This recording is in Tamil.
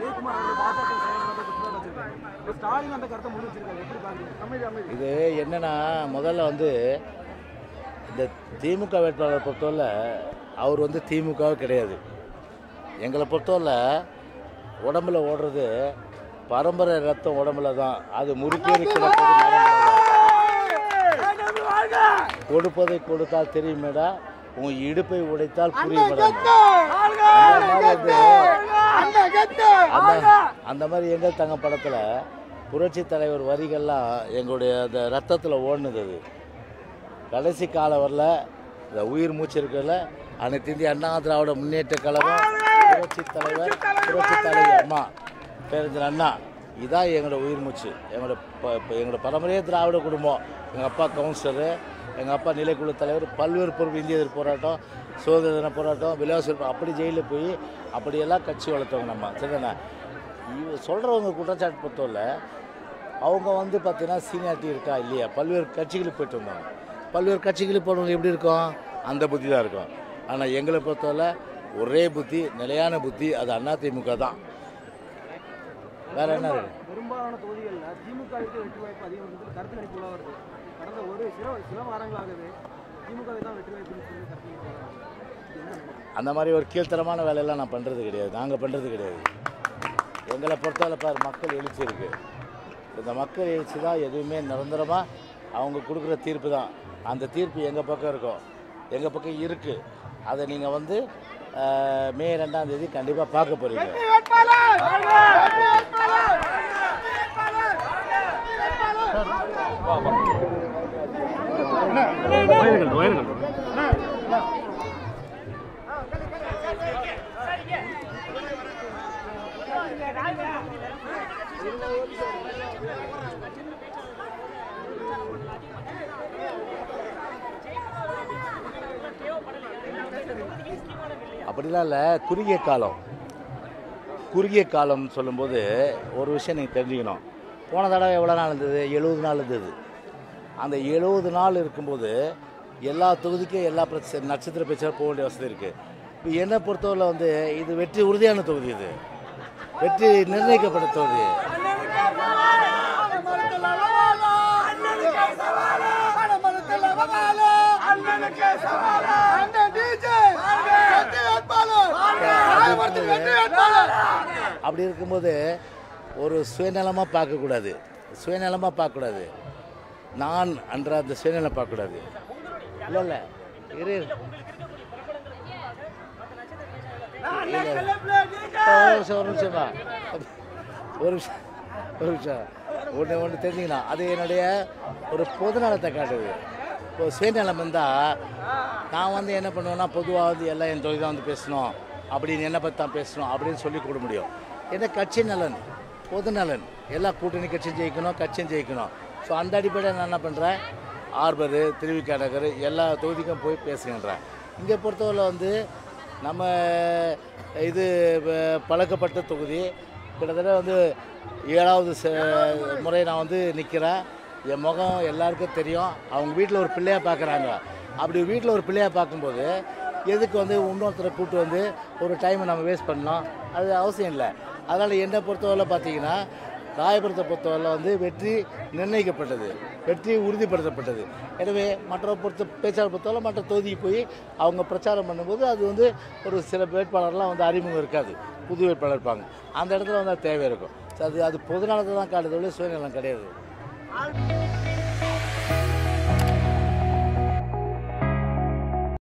ஜெயக்குமார் அவர்கள் பாஜக செயலாளராக குற்றச்சாட்டு வச்சிருக்காரு இப்ப ஸ்டாலின் அந்த கருத்தை முன் வச்சிருக்காரு எப்படி பாக்குறீங்க அமைதி அமைதி இது என்னன்னா முதல்ல வந்து இந்த திமுக வேட்பாளரை பொறுத்தவரை அவர் வந்து திமுகவே கிடையாது எங்களை பொறுத்தவரை உடம்புல ஓடுறது பரம்பரை ரத்தம் உடம்புல தான் அது முறுக்கேறி கிடப்பது நரம்புல தான். கொடுப்பதை கொடுத்தால் தெரியுமேடா உன் இடுப்பை உடைத்தால் புரியுமேடா அந்த மாதிரி வந்து அந்த அந்த மாதிரி எங்கள் தங்க படத்தில் புரட்சி தலைவர் வரிகள்லாம் எங்களுடைய அந்த ரத்தத்தில் ஓடுனது அது கடைசி காலம் வரல இந்த உயிர் மூச்சு இருக்கல அனைத்து இந்திய அண்ணா திராவிட முன்னேற்ற கழகம் புரட்சி தலைவர் புரட்சி தலைவர் அம்மா பேரஞ்சர் அண்ணா இதான் எங்களோட உயிர் மூச்சு எங்களோட ப- ப- எங்களோட பரம்பரையே திராவிட குடும்பம் எங்கள் அப்பா கவுன்சிலரு எங்கள் அப்பா நிலைக்குழு தலைவர் பல்வேறு பொறுப்பு இந்திய எதிர்ப்பு போராட்டம் சுதந்திர தின போராட்டம் விலாச அப்படி ஜெயிலில் போய் அப்படியெல்லாம் கட்சி வளர்த்தவங்க நம்ம சரிதானே இவ சொல்கிறவங்க குற்றச்சாட்டு பொறுத்தவரை அவங்க வந்து பார்த்தீங்கன்னா சீனியாரிட்டி இருக்கா இல்லையா பல்வேறு கட்சிகளுக்கு போயிட்டு வந்தாங்க பல்வேறு கட்சிகளுக்கு போனவங்க எப்படி இருக்கும் அந்த புத்தி தான் இருக்கும் ஆனால் எங்களை பொறுத்தவரை ஒரே புத்தி நிலையான புத்தி அது அதிமுக தான் வேற என்ன இருக்கு பெரும்பாலான தொகுதிகளில் திமுகவுக்கு வெற்றி வாய்ப்பு அதிகம் இருந்து கருத்து கணிப்பு உள்ள வருது கடந்த ஒரு சில சில வாரங்களாகவே திமுகவை தான் வெற்றி வாய்ப்புன்னு சொல்லி கருத்து கணிப்பு உலா வருது. இது என்ன நினைக்கிறீங்க? அந்த மாதிரி ஒரு கீழ்த்தரமான வேலையெல்லாம் நான் பண்ணுறது கிடையாது நாங்கள் பண்ணுறது கிடையாது எங்களை பொறுத்தவரை பார் மக்கள் எழுச்சி இருக்குது இந்த மக்கள் எழுச்சி தான் எதுவுமே நிரந்தரமாக அவங்க கொடுக்குற தீர்ப்பு தான் அந்த தீர்ப்பு எங்கள் பக்கம் இருக்கும் எங்கள் பக்கம் இருக்குது அதை நீங்கள் வந்து அஹ், மே ரெண்டாம் தேதி கண்டிப்பாக பார்க்க போகிறீங்க அப்படிலாம் இல்லை குறுகிய காலம் குறுகிய காலம் சொல்லும்போது ஒரு விஷயம் நீங்கள் தெரிஞ்சுக்கணும் போன தடவை எவ்வளோ நாள் இருந்தது எழுபது நாள் இருந்தது அந்த எழுபது நாள் இருக்கும்போது எல்லா தொகுதிக்கும் எல்லா பிரச்சனை நட்சத்திர பேச்சாக போக வேண்டிய வசதி இருக்குது இப்போ என்னை பொறுத்தவரை வந்து இது வெற்றி உறுதியான தொகுதி இது வெற்றி நிர்ணயிக்கப்பட்ட தொகுதி அப்படி இருக்கும்போது ஒரு சுயநலமாக பார்க்கக்கூடாது சுயநலமாக பார்க்கக்கூடாது நான் என்ற அந்த சுயநலம் பார்க்கக்கூடாது இல்லை இல்லை இரு இரு. இல்ல. ஒரு நிமிஷம் ஒரு நிமிஷமா ஒரு நிமிஷம் ஒரு நிமிஷம் ஒன்று ஒன்று தெரிஞ்சுக்கணும் அது என்னுடைய ஒரு பொதுநலத்தை காட்டுது இப்போ சுயநலம் இருந்தால் நான் வந்து என்ன பண்ணுவேன்னா பொதுவாக வந்து எல்லாம் என் தொழில் தான் வந்து பேசணும் அப்படின்னு என்ன பற்றி தான் பேசணும் அப்படின்னு சொல்லி கொடுக்க முடியும் என்ன கட்சி நலன் பொது நலன் எல்லா கூட்டணி கட்சியும் ஜெயிக்கணும் கட்சியும் ஜெயிக்கணும் ஸோ அந்த அடிப்படையில் நான் என்ன பண்ணுறேன் ஆர்பரு திருவிக்கா நகர் எல்லா தொகுதிக்கும் போய் பேசுகின்றேன் இங்கே பொறுத்தவரை வந்து நம்ம இது வ- பழக்கப்பட்ட தொகுதி கிட்டத்தட்ட வந்து ஏழாவது ச- முறை நான் வந்து நிற்கிறேன் என் முகம் எல்லாருக்கும் தெரியும் அவங்க வீட்டில் ஒரு பிள்ளையா பார்க்குறாங்க அப்படி வீட்டில் ஒரு பிள்ளையா பார்க்கும்போது எதுக்கு வந்து இன்னொருத்தரை கூப்பிட்டு வந்து ஒரு டைமை நம்ம வேஸ்ட் பண்ணோம் அது அவசியம் இல்லை அதனால் என்னை பொறுத்தவரை பார்த்தீங்கன்னா ராயபுரத்தை பொறுத்தவரை வந்து வெற்றி நிர்ணயிக்கப்பட்டது வெற்றி உறுதிப்படுத்தப்பட்டது எனவே மற்ற பொறுத்த பேச்சாளர் பொறுத்தவரை மற்ற தொகுதிக்கு போய் அவங்க பிரச்சாரம் பண்ணும்போது அது வந்து ஒரு சில வேட்பாளர்லாம் வந்து அறிமுகம் இருக்காது புது வேட்பாளர் இருப்பாங்க அந்த இடத்துல வந்து அது தேவை இருக்கும் So அது அது பொதுநலத்தை தான் காட்டுறது சுயநலம் கிடையாது